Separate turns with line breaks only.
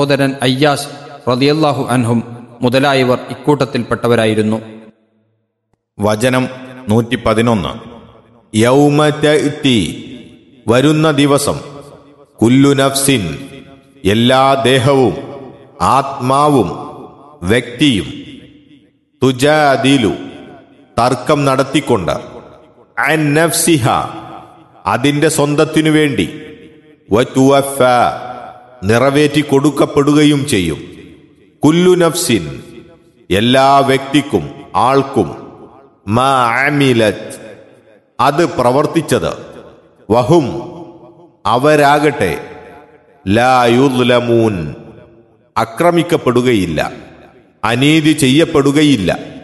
സഹോദരൻ അയ്യാസ് റതിയല്ലാഹു അൻഹും മുതലായവർ ഇക്കൂട്ടത്തിൽപ്പെട്ടവരായിരുന്നു
വചനം നൂറ്റി പതിനൊന്ന് യൗമറ്റി വരുന്ന ദിവസം കുല്ലു നഫ്സിൻ എല്ലാ ദേഹവും ആത്മാവും വ്യക്തിയും തുജാദിലു തർക്കം നടത്തിക്കൊണ്ട് അൻ നഫ്സിഹ അതിന്റെ സ്വന്തത്തിനു വേണ്ടി വതുവഫ നിറവേറ്റി കൊടുക്കപ്പെടുകയും ചെയ്യും കുല്ലു നഫ്സിൻ എല്ലാ വ്യക്തിക്കും ആൾക്കും മാ അമിലത് അത് പ്രവർത്തിച്ചത് വഹും അവരാകട്ടെ ലായുലമൂൻ ആക്രമിക്കപ്പെടുകയില്ല അനീതി ചെയ്യപ്പെടുകയില്ല